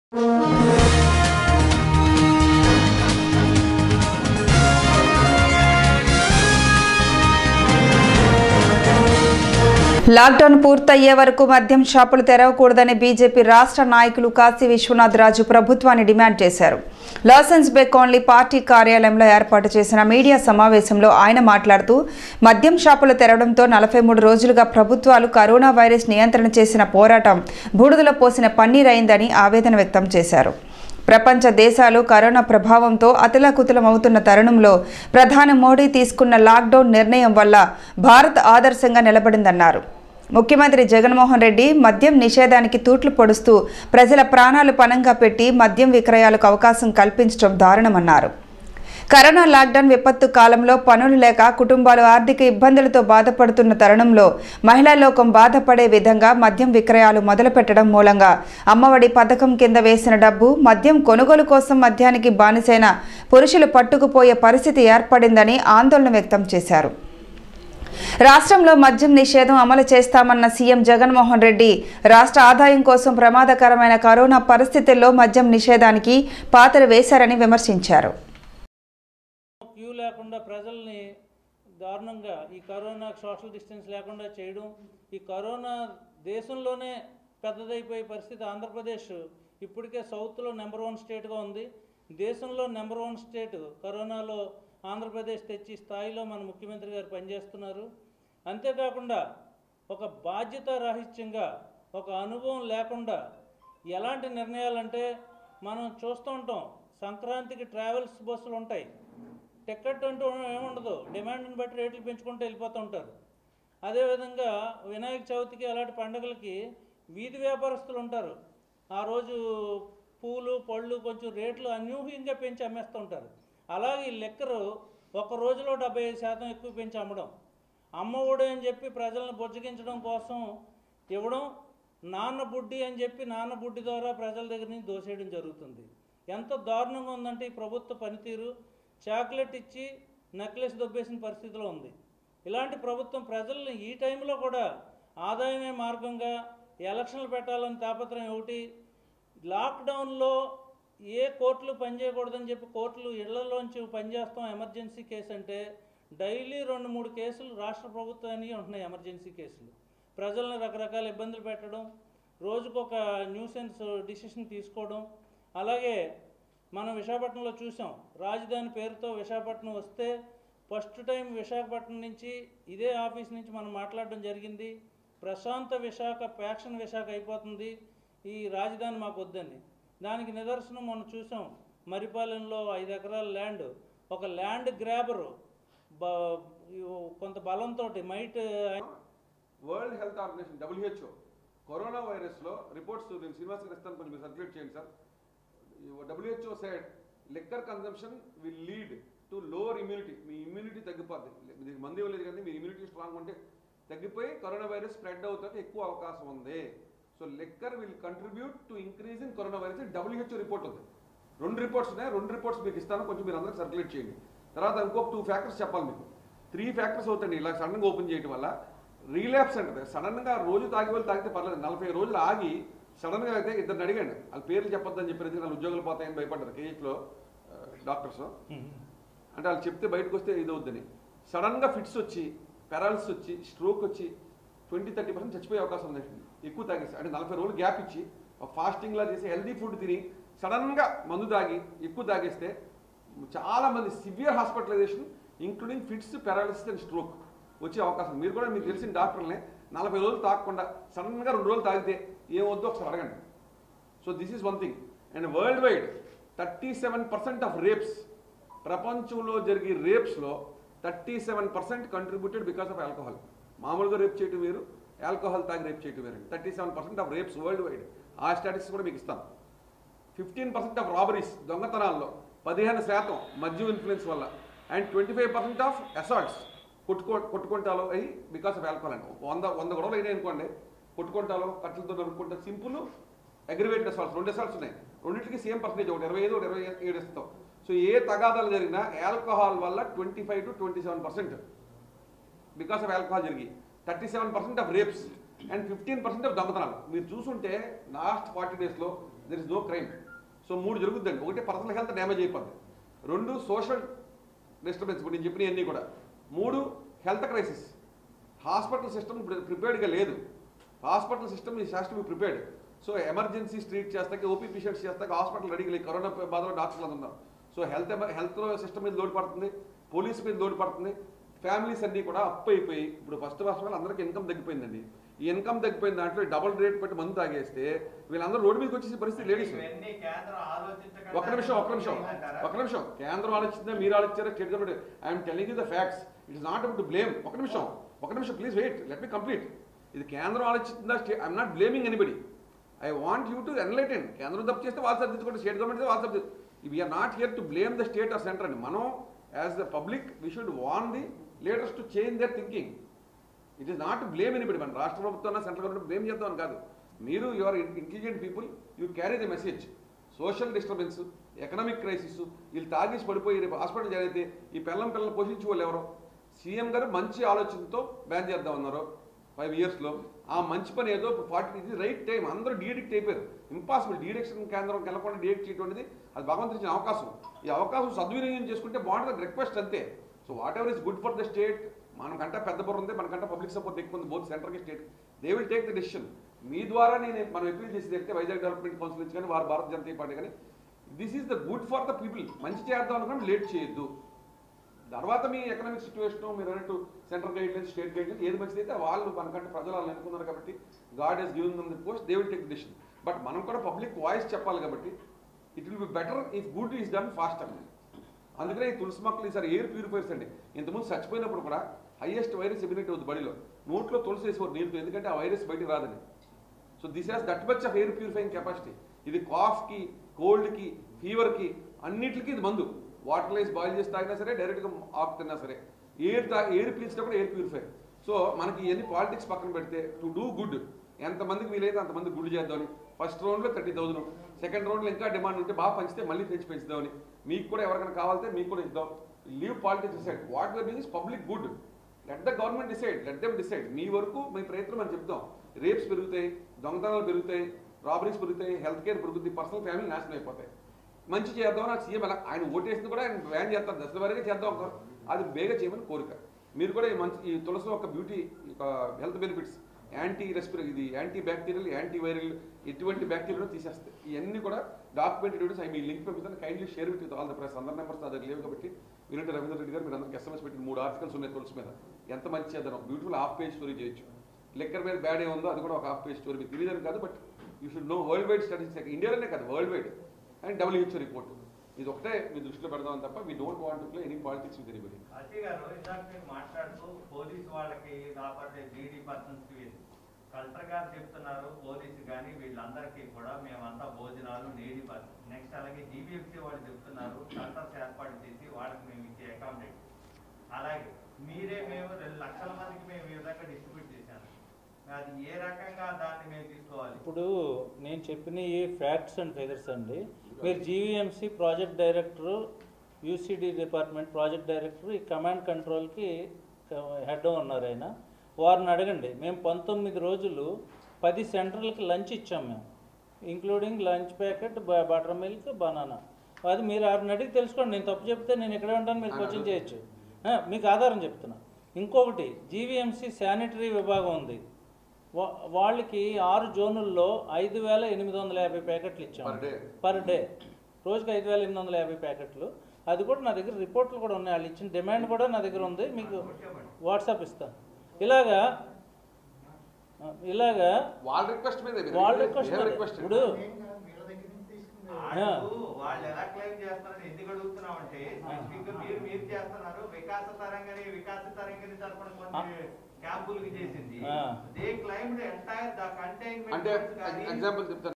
Lockdown పూర్తయ్యే వరకు మద్యం షాపులు తెరవకూడదని బీజేపీ రాష్ట్ర నాయకులు కాశీ విశ్వనాథ్ రాజు ప్రభుత్వాన్ని డిమాండ్ చేశారు లాసెన్స్ బే కాన్లీ పార్టీ కార్యాలయంలో ఏర్పాటు చేసిన మీడియా సమావేశంలో ఆయన మాట్లాడుతూ మద్యం షాపులు తెరవడంతో నలభై మూడు రోజులుగా ప్రభుత్వాలు కరోనా వైరస్ నియంత్రణ చేసిన పోరాటం బూడిదలో పోసిన పన్నీరైందని ఆవేదన వ్యక్తం చేశారు ప్రపంచ దేశాలు కరోనా ప్రభావంతో అతలాకుతలమవుతున్న తరుణంలో ప్రధాని మోడీ తీసుకున్న లాక్డౌన్ నిర్ణయం వల్ల భారత్ ఆదర్శంగా నిలబడిందన్నారు ముఖ్యమంత్రి జగన్మోహన్ రెడ్డి మద్యం నిషేధానికి తూట్లు పొడుస్తూ ప్రజల ప్రాణాలు పణంగా పెట్టి మద్యం విక్రయాలకు అవకాశం కల్పించడం దారుణమన్నారు కరోనా లాక్డౌన్ విపత్తు కాలంలో పనులు లేక కుటుంబాలు ఆర్థిక ఇబ్బందులతో బాధపడుతున్న తరుణంలో మహిళా లోకం బాధపడే విధంగా మద్యం విక్రయాలు మొదలుపెట్టడం మూలంగా అమ్మఒడి పథకం కింద వేసిన డబ్బు మద్యం కొనుగోలు కోసం మద్యానికి బానిసైన పురుషులు పట్టుకుపోయే పరిస్థితి ఏర్పడిందని ఆందోళన వ్యక్తం చేశారు రాష్ట్రంలో మద్యం నిషేధం అమలు చేస్తామన్న సీఎం జగన్మోహన్ రెడ్డి రాష్ట్ర ఆదాయం కోసం ప్రమాదకరమైన కరోనా పరిస్థితుల్లో మద్యం నిషేధానికి పాత్ర వేశారని విమర్శించారు క్యూ లేకుండా ప్రజల్ని దారుణంగా ఈ కరోనా సోషల్ డిస్టెన్స్ లేకుండా చేయడం ఈ కరోనా దేశంలోనే పెద్దదైపోయే పరిస్థితి ఆంధ్రప్రదేశ్ ఇప్పటికే సౌత్లో నెంబర్ వన్ స్టేట్గా ఉంది దేశంలో నెంబర్ వన్ స్టేట్ కరోనాలో ఆంధ్రప్రదేశ్ తెచ్చి స్థాయిలో మన ముఖ్యమంత్రి గారు పనిచేస్తున్నారు అంతేకాకుండా ఒక బాధ్యత రాహిత్యంగా ఒక అనుభవం లేకుండా ఎలాంటి నిర్ణయాలంటే మనం చూస్తూ ఉంటాం సంక్రాంతికి ట్రావెల్స్ బస్సులు ఉంటాయి టికెట్ అంటూ ఏముండదు డిమాండ్ని బట్టి రేట్లు పెంచుకుంటూ వెళ్ళిపోతూ ఉంటారు అదేవిధంగా వినాయక చవితికి అలాంటి పండుగలకి వీధి వ్యాపారస్తులు ఉంటారు ఆ రోజు పూలు పళ్ళు కొంచెం రేట్లు అనూహ్యంగా పెంచి అమ్మేస్తూ ఉంటారు అలాగే ఈ లెక్కరు ఒక రోజులో డెబ్బై ఐదు శాతం ఎక్కువ పెంచి అమ్మడం అమ్మఒడి అని చెప్పి ప్రజలను బుజ్జగించడం కోసం ఇవ్వడం నాన్న బుడ్డి అని చెప్పి నాన్న బుడ్డి ద్వారా ప్రజల దగ్గర నుంచి దోసేయడం జరుగుతుంది ఎంత దారుణంగా ఉందంటే ఈ ప్రభుత్వ పనితీరు చాక్లెట్ ఇచ్చి నెక్లెస్ దొబ్బేసిన పరిస్థితిలో ఉంది ఇలాంటి ప్రభుత్వం ప్రజల్ని ఈ టైంలో కూడా ఆదాయమే మార్గంగా ఎలక్షన్లు పెట్టాలని తాపత్రయం ఒకటి లాక్డౌన్లో ఏ కోర్టులు పనిచేయకూడదని చెప్పి కోర్టులు ఇళ్లలోంచి పనిచేస్తాం ఎమర్జెన్సీ కేసు అంటే డైలీ రెండు మూడు కేసులు రాష్ట్ర ప్రభుత్వానికి ఉంటున్నాయి ఎమర్జెన్సీ కేసులు ప్రజలను రకరకాల ఇబ్బందులు పెట్టడం రోజుకొక న్యూసెన్స్ డిసిషన్ తీసుకోవడం అలాగే మనం విశాఖపట్నంలో చూసాం రాజధాని పేరుతో విశాఖపట్నం వస్తే ఫస్ట్ టైం విశాఖపట్నం నుంచి ఇదే ఆఫీస్ నుంచి మనం మాట్లాడడం జరిగింది ప్రశాంత విశాఖ ప్యాక్షన్ విశాఖ అయిపోతుంది ఈ రాజధాని మాకు వద్దని దానికి నిదర్శనం మనం చూసాం మరిపాలెంలో ఐదు ఎకరాల ల్యాండ్ ఒక ల్యాండ్ గ్రాబరు బ కొంత బలంతో మైట్ world health organization WHO corona వైరస్లో రిపోర్ట్స్ నేను శ్రీనివాస్ గారు ఇస్తాను కొంచెం సర్క్యులేట్ చేయండి sir WHO side liquor consumption will lead to lower immunity మీ ఇమ్యూనిటీ తగ్గిపోద్ది మీకు మంది ఇవ్వలేదు కానీ మీ ఇమ్యూనిటీ స్ట్రాంగ్ ఉంటే తగ్గిపోయి కరోనా వైరస్ స్ప్రెడ్ అవుతానికి ఎక్కువ అవకాశం ఉంది so liquor will contribute to increase in corona virus WHO report ఉంది రెండు రిపోర్ట్స్ ఉన్నాయి రెండు రిపోర్ట్స్ మీకు ఇస్తాను కొంచెం మీరు అందరికి సర్క్యులేట్ చేయండి తర్వాత ఇంకొక టూ ఫ్యాక్టర్స్ చెప్పాలి మీకు త్రీ ఫ్యాక్టర్స్ అవుతాయండి ఇలా సడన్గా ఓపెన్ చేయడం వల్ల రీలాప్స్ అంటది సడన్గా రోజు తాగి వాళ్ళు తాగితే పర్లేదు నలభై రోజులు ఆగి సడన్గా అయితే ఇద్దరిని అడిగాను వాళ్ళ పేర్లు చెప్పొద్దని చెప్పారు ఎందుకంటే వాళ్ళ ఉద్యోగాలు పోతాయని భయపడ్డారు కేజీలో డాక్టర్స్ అంటే వాళ్ళు చెప్తే బయటకు వస్తే ఇది అవుద్దని సడన్గా ఫిట్స్ వచ్చి పెరాలిసిస్ వచ్చి స్ట్రోక్ వచ్చి ట్వంటీ థర్టీ పర్సెంట్ చచ్చిపోయే అవకాశం ఉంది ఎక్కువ తాగేసి అంటే నలభై రోజులు గ్యాప్ ఇచ్చి ఫాస్టింగ్లా చేసి హెల్దీ ఫుడ్ తిని సడన్గా మందు తాగి ఎక్కువ తాగేస్తే చాలా మంది severe hospitalization including fits paralysis and stroke వచ్చే అవకాశం మీరు కూడా మీకు తెలిసిన డాక్టర్లనే నలభై రోజులు తాగకుండా సడన్గా రెండు రోజులు తాగితే ఏమొద్దో ఒకసారి అడగండి so this is one thing and world wide thirty seven percent of rapes ప్రపంచంలో జరిగే రేప్స్లో thirty seven percent contributed because of alcohol మామూలుగా రేప్ చేయటం వేరు ఆల్కహాల్ తాగి రేప్ చేయటం వేరు thirty seven percent of rapes world wide ఆ స్టాటిస్టిక్స్ కూడా మీకు ఇస్తాను ఫిఫ్టీన్ పర్సెంట్ ఆఫ్ రాబరీస్ దొంగతనాల్లో పదిహేను శాతం మద్యం ఇన్ఫ్లుయెన్స్ వల్ల and twenty five percent of assaults కొట్టుకో కొట్టుకుంటాలో అయ్యి బికాస్ ఆఫ్ ఆల్కహాల్ అండి వంద వంద గొడవలు అయినాయి అనుకోండి కొట్టుకుంటాలో కట్టలతో నరుక్కుంటా సింపుల్ అగ్రివేటెడ్ అసాల్ట్స్ రెండు అసాల్ట్స్ ఉన్నాయి రెండింటికి సేమ్ పర్సెంటేజ్ ఒకటి ఇరవై ఐదు ఒకటి ఇరవై ఏడు ఇస్తాం సో ఏ తగాదాలు జరిగినా ఆల్కహాల్ వల్ల twenty five to twenty seven percent because of alcohol జరిగి thirty seven percent of rapes and fifteen percent of దొంగతనాలు మీరు చూసుంటే లాస్ట్ ఫార్టీ డేస్లో there is no crime so మూడు జరుగుతుందండి ఒకటి పర్సనల్ హెల్త్ డ్యామేజ్ అయిపోద్ది రెండు సోషల్ డిస్టర్బెన్స్ ఇప్పుడు నేను చెప్పినవన్నీ కూడా మూడు హెల్త్ క్రైసిస్ హాస్పిటల్ సిస్టమ్ ప్రిపేర్డ్గా లేదు హాస్పిటల్ సిస్టమ్ ఈ has to be prepared so emergency treat చేస్తాక ఓపీ పేషెంట్స్ చేస్తాక హాస్పిటల్ రెడీగా లేదు కరోనా బాధలో డాక్టర్లు అందరూ ఉన్నారు సో హెల్త్ హెల్త్ సిస్టమ్ మీద లోడ్ పడుతుంది పోలీస్ మీద లోడ్ పడుతుంది ఫ్యామిలీస్ అన్నీ కూడా అప్ అయిపోయి ఇప్పుడు ఫస్ట్ ఫస్ట్ వాళ్ళు అందరికీ ఇన్కమ్ తగ్గిపోయిందండి ఈ ఇన్కమ్ తగ్గిపోయిన దాంట్లో డబుల్ రేట్ పెట్టి మందు తాగేస్తే వీళ్ళందరూ రోడ్డు మీదకి వచ్చేసి పరిస్థితి లేడీస్ ఇవన్నీ కేంద్రం ఆలోచించకుండా ఒక్క నిమిషం ఒక్క నిమిషం అంటారా? ఒక్క నిమిషం కేంద్రం ఆలోచించిందా మీరు ఆలోచించారా state government I'm telling you the facts it is not to blame ఒక నిమిషం ఒక నిమిషం please wait let me complete ఇది కేంద్రం ఆలోచించిందా state I'm not blaming anybody I want you to enlighten కేంద్రం తప్పు చేస్తే వాళ్ళు సర్దించుకోండి స్టేట్ గవర్నమెంట్ వాళ్ళు సర్ది we're not here to blame the state or center అండి మనం as the public we should want the leaders to change their thinking it is not blame anybody మన రాష్ట్ర ప్రభుత్వం సెంట్రల్ గవర్నమెంట్ బ్లేమ్ చేద్దామని కాదు మీరు you're intelligent people you carry the message social disturbance economic crisis వీళ్ళు తాగేసి పడిపోయి రేపు హాస్పిటల్ జరిగితే ఈ పిల్లం పిల్లలు పోషించే వాళ్ళు ఎవరో సీఎం గారు మంచి ఆలోచనతో బ్యాన్ చేద్దాం అన్నారు ఫైవ్ ఇయర్స్లో ఆ మంచి పని ఏదో ఫార్టీ ఇది రైట్ టైం అందరూ డీడిక్ట్ అయిపోయారు ఇంపాసిబుల్ డీడక్షన్ కేంద్రం వెళ్ళకుండా డీడక్ట్ చేయడం అనేది అది భగవంతుడు ఇచ్చిన అవకాశం ఈ అవకాశం సద్వినియోగం చేసుకుంటే బాగుంటుంది రిక్వెస్ట్ అంతే so whatever is good for the state మనకంటే పెద్ద బుర్ర ఉంది మనకంటే పబ్లిక్ సపోర్ట్ ఎక్కువ ఉంది బోత్ సెంటర్కి state they will take the decision మీ ద్వారా నేను మనం అపీల్ చేసేది అంటే వైజాగ్ డెవలప్మెంట్ కౌన్సిల్ నుంచి కానీ వారు భారత జనతా పార్టీ కానీ this is the good for the people మంచి చేద్దాం అనుకుని లేట్ చేయొద్దు తర్వాత మీ ఎకనామిక్ సిచ్యువేషన్ మీరు అన్నట్టు సెంట్రల్ గైడ్లైన్స్ స్టేట్ గైడ్లైన్స్ ఏది మంచిది అయితే వాళ్ళు మనకంటే ప్రజలు వాళ్ళని అనుకున్నారు కాబట్టి God he's given them the post they will take decision but మనం కూడా పబ్లిక్ వాయిస్ చెప్పాలి కాబట్టి it will be better if good is done fast అండి అందుకనే ఈ తులసి మొక్కలు ఈసారి ఎయిర్ ప్యూరిఫైర్స్ అండి ఇంతకుముందు చచ్చిపోయినప్పుడు కూడా హైయెస్ట్ వైరస్ ఎబిలిటీ అవుతుంది బడిలో నోట్లో తులసి వేసేవారు నీరుతో ఎందుకంటే ఆ వైరస్ బయటికి రాదని so this has that much of air purifying capacity ఇది కాఫ్కి కోల్డ్కి ఫీవర్కి అన్నిటికీ ఇది మందు వాటర్ లైస్ బాయిల్ చేసి తాగినా సరే డైరెక్ట్గా ఆకు తిన్నా సరే ఎయిర్ తా ఎయిర్ పీల్చినప్పుడు ఎయిర్ ప్యూరిఫై సో మనకి ఇవన్నీ పాలిటిక్స్ పక్కన పెడితే టు డూ గుడ్ ఎంతమందికి వీలైతే అంతమంది గుడ్ చేద్దామని ఫస్ట్ రౌండ్లో థర్టీ థౌసండ్ సెకండ్ రౌండ్లో ఇంకా డిమాండ్ ఉంటే బాగా పంచితే మళ్ళీ పెంచి పెంచుదామని మీకు కూడా ఎవరికైనా కావాలంటే మీకు కూడా ఇద్దాం leave politics decide whatever means public good let the government decide let them decide మీ వరకు మీ ప్రయత్నం మనం చెప్తాం రేప్స్ పెరుగుతాయి దొంగతనాలు పెరుగుతాయి రాబరీస్ పెరుగుతాయి హెల్త్ కేర్ పెరుగుతుంది పర్సనల్ ఫ్యామిలీ నాశనం అయిపోతాయి మంచి చేద్దాం నాకు సీఎం అలా ఆయన ఓటేసింది కూడా ఆయన బ్యాన్ చేస్తారు దశల వరకే చేద్దాం ఒకరు అది బేగా చేయమని కోరిక మీరు కూడా ఈ మంచి ఈ తులసిలో ఒక బ్యూటీ ఒక హెల్త్ బెనిఫిట్స్ యాంటీ రెస్పిర ఇది యాంటీ బ్యాక్టీరియల్ యాంటీ వైరల్ ఎటువంటి బ్యాక్టీరియా తీసేస్తాయి ఇవన్నీ కూడా డాక్యుమెంట్ ఎవిడెన్స్ ఐ మీ లింక్ పంపిస్తాను kindly share with all the press అందరి నెంబర్స్ నా దగ్గర లేవు కాబట్టి మీరంటే రవీంద్ర రెడ్డి గారు మీరు అందరికి ఎస్ఎంఎస్ పెట్టి మూడు ఆర్టికల్స్ ఉన్నాయి తులసి మీద ఎంత మంచి చేద్దాం బ్యూటిఫుల్ హాఫ్ పేజ్ స్టోరీ చేయొచ్చు లెక్కర్ మీద బ్యాడ్ ఏముందో అది కూడా ఒక హాఫ్ పేజ్ స్టోరీ మీకు తెలియదని కాదు but you should know world wide statistics ఇండియాలోనే కాదు world wide and WHO report ఇది ఒకటే మీ దృష్టిలో పెడదాం తప్ప మీ don't want to play any politics with anybody Ajay garu ఇందాక మీరు మాట్లాడుతూ పోలీసు వాళ్ళకి రాబట్టే జీడీ పర్సన్స్ కి కలెక్టర్ గారు చెప్తున్నారు పోలీసు కానీ వీళ్ళందరికీ కూడా మేమంతా భోజనాలు నేడి పర్సన్ నెక్స్ట్ అలాగే జీబీఎఫ్సీ వాళ్ళు చెప్తున్నారు కలెక్టర్స్ ఏర్పాటు చేసి వాళ్ళకి మేము ఇచ్చే అకామిడేట్ అలాగే మీరే మేము రెండు లక్షల మందికి మేము ఈ విధంగా డిస్ట్రిబ్యూట్ చేశాను అది ఏ రకంగా దాన్ని మేము తీసుకోవాలి ఇప్పుడు నేను చెప్పిన ఈ ఫ్యాక్ట్స్ అండ్ ఫిగర్స్ అండి మీరు GVMC project director UCD department project director ఈ కమాండ్ కంట్రోల్కి హెడ్ ఉన్నారు ఆయన వారిని అడగండి మేము పంతొమ్మిది రోజులు పది సెంటర్లకి లంచ్ ఇచ్చాం మేము including lunch packet butter milk banana అది మీరు వారిని అడిగి తెలుసుకోండి నేను తప్పు చెప్తే నేను ఎక్కడ ఉంటాను మీరు క్వశ్చన్ చేయొచ్చు ఆ, మీకు ఆధారం చెప్తున్నా ఇంకొకటి జీవీఎంసీ శానిటరీ విభాగం ఉంది వా- వాళ్ళకి ఆరు జోనుల్లో ఐదు వేల ఎనిమిది వందల యాభై ప్యాకెట్లు ఇచ్చాం Per day. పర్ డే రోజుకి ఐదు వేల ఎనిమిది వందల యాభై ప్యాకెట్లు అది కూడా నా దగ్గర రిపోర్ట్లు కూడా ఉన్నాయి వాళ్ళు ఇచ్చిన డిమాండ్ కూడా నా దగ్గర ఉంది మీకు వాట్సాప్ ఇస్తాను ఇలాగా ఆ, ఇలాగా వాళ్ళ రిక్వెస్ట్ మీద వాళ్ళ రిక్వెస్ట్ మీద. రిక్వెస్ట్ ఇప్పుడు వాళ్ళు వాళ్ళు ఎలా క్లెయిమ్ చేస్తారని ఎందుకు అడుగుతున్నాం అంటే స్పెసిఫిక్ గా మీరు మీరు చేస్తున్నారు వికాస తరంగని వికాస తరంగని తరపున కొన్ని క్యాంపులకి చేసింది ఆ. They claimed entire the containment అంటే ఎగ్జాంపుల్ చెప్తాను